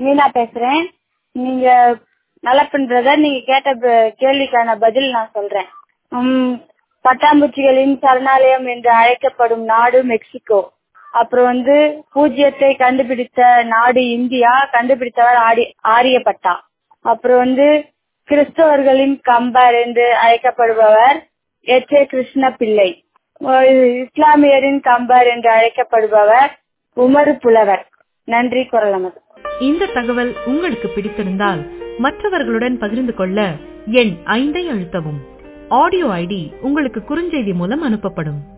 மீனா பேசுறேன் நீங்க நலப்பன் பிரதர் நீங்க கேட்ட ப- கேள்விக்கான பதில் நான் சொல்றேன் உம், பட்டாம்பூச்சிகளின் சரணாலயம் என்று அழைக்கப்படும் நாடு மெக்சிகோ அப்புறம் வந்து பூஜ்ஜியத்தை கண்டுபிடித்த நாடு இந்தியா கண்டுபிடித்தவர் ஆடி ஆரியப்பட்டா அப்புறம் வந்து கிறிஸ்தவர்களின் கம்பர் என்று அழைக்கப்படுபவர் எச் ஏ கிருஷ்ண பிள்ளை இஸ்லாமியரின் கம்பர் என்று அழைக்கப்படுபவர் உமரு புலவர் நன்றி குரலமது இந்த தகவல் உங்களுக்கு பிடித்திருந்தால் மற்றவர்களுடன் பகிர்ந்து கொள்ள எண் ஐந்தை அழுத்தவும் ஆடியோ ஐடி உங்களுக்கு குறுஞ்செய்தி மூலம் அனுப்பப்படும்